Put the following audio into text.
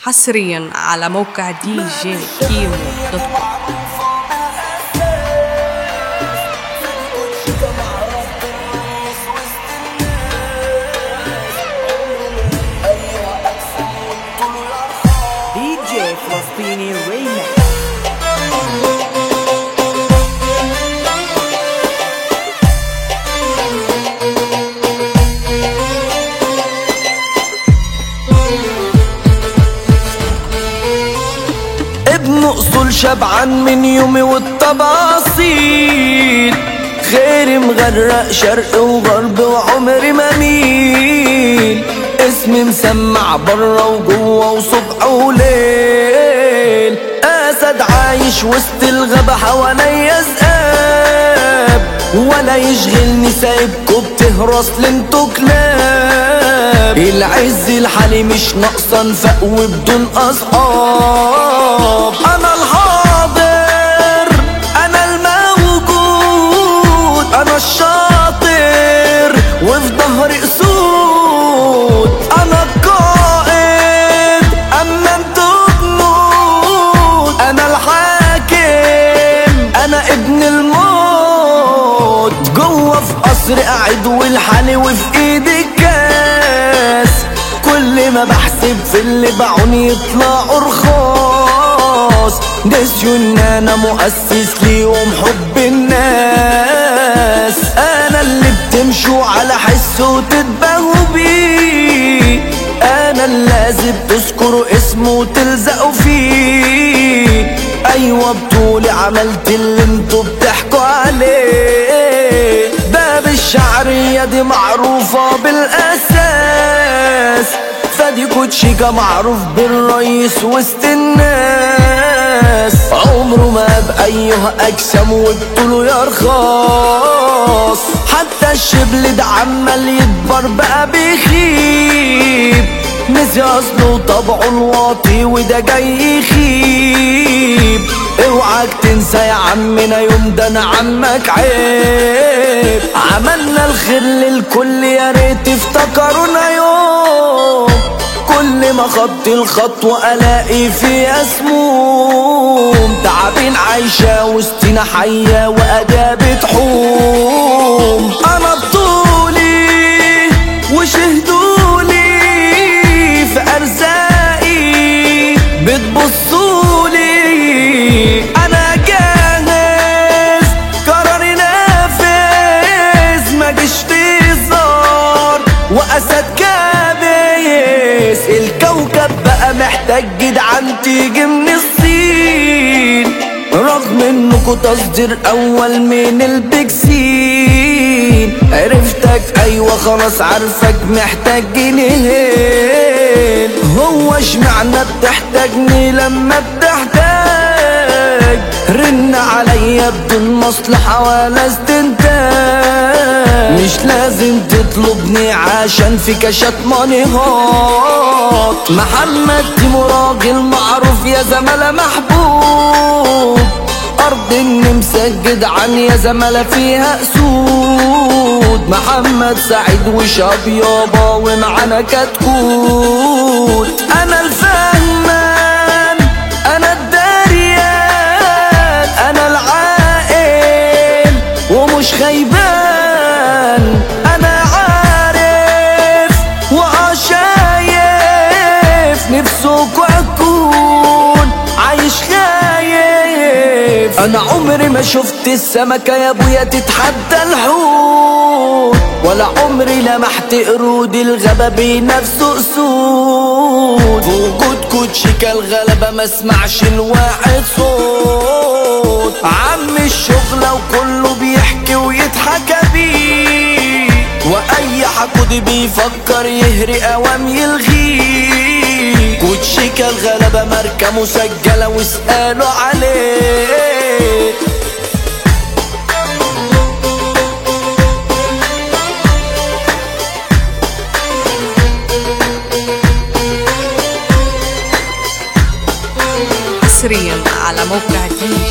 حصريا على موقع دي جي كيمو دوت كوم دي جي فلسطيني ريميكس ابن اصول شبعان من يومي والتباصيل خيري مغرق شرق وغرب وعمري ما ميل اسمي مسمع برا وجوا وصبح وليل اسد عايش وسط الغابة حواليا ذئاب ولا يشغلني سايبكوا بتهرس لانتوا كلاب العز الحالي مش ناقصة نفق وبدون اصحاب انا الحاضر انا الموجود انا الشاطر وفي ظهري اسود انا القائد اما انتوا جنود انا الحاكم انا ابن الموت جوه في قصر قاعد والحالي وفي ايدي الكاس كل ما بحسب في اللي بعون يطلعوا رخاص نسيوا ان انا مؤسس ليهم حب الناس انا اللي بتمشوا على حس وتتباهوا بيه انا اللي لازم تذكروا اسمه وتلزقوا فيه ايوه بطولي عملت اللي انتوا بتحكوا عليه باب الشعرية دي معروفة بالاساس فادي كوتشيكا معروف بالرئيس وسط الناس عمره ما بأيها أجسام وبطوله يا رخاص حتى الشبل ده عمال يكبر بقى بيخيب نسي أصله طبعه الواطي وده جاي يخيب اوعك تنسى يا عمنا يوم ده انا عمك عيب عملنا الخير للكل يا ريت افتكرونا يوم كل ما خط الخطوة ألاقي فيها سموم تعبين عايشة وسطينا حية وأداة بتحوم أنا بطولي وشهدولي في أرزاقي بتبصولي أنا جاهز قراري نافذ ما جيش تظهر وأسد كابس الكوكب بقى محتاج جدعان تيجي من الصين رغم انكوا تصدير اول من البكسين عرفتك ايوه خلاص عارفك محتاج جنيهين هو اشمعنى بتحتاجني لما بتحتاج رن عليا بدون مصلحة ولا استنتاج مش لازم تطلبني عشان في كشات مانيهات محمد تيمو راجل معروف يا زملاء محبوب أرض إني مسجد عن يا زملاء فيها أسود محمد سعيد وشاب يابا ومعانا كتكوت أنا الفهمان أنا الداريان أنا العاقل ومش خيبان أنا عارف وعشايف نفسك أكون عايش خايف أنا عمري ما شفت السمكة يا أبويا تتحدى الحوت ولا عمري لمحت قرود الغابة بنفسه أسود وجود كوتشيكا الغلبة ما اسمعش الواحد صوت عم الشغلة وكله بيحكي ويضحك بيه واي حقود بيفكر يهري اوام يلغيه كوتشيكا الغلبة ماركة مسجلة واسألوا عليه حصريا على موقع دي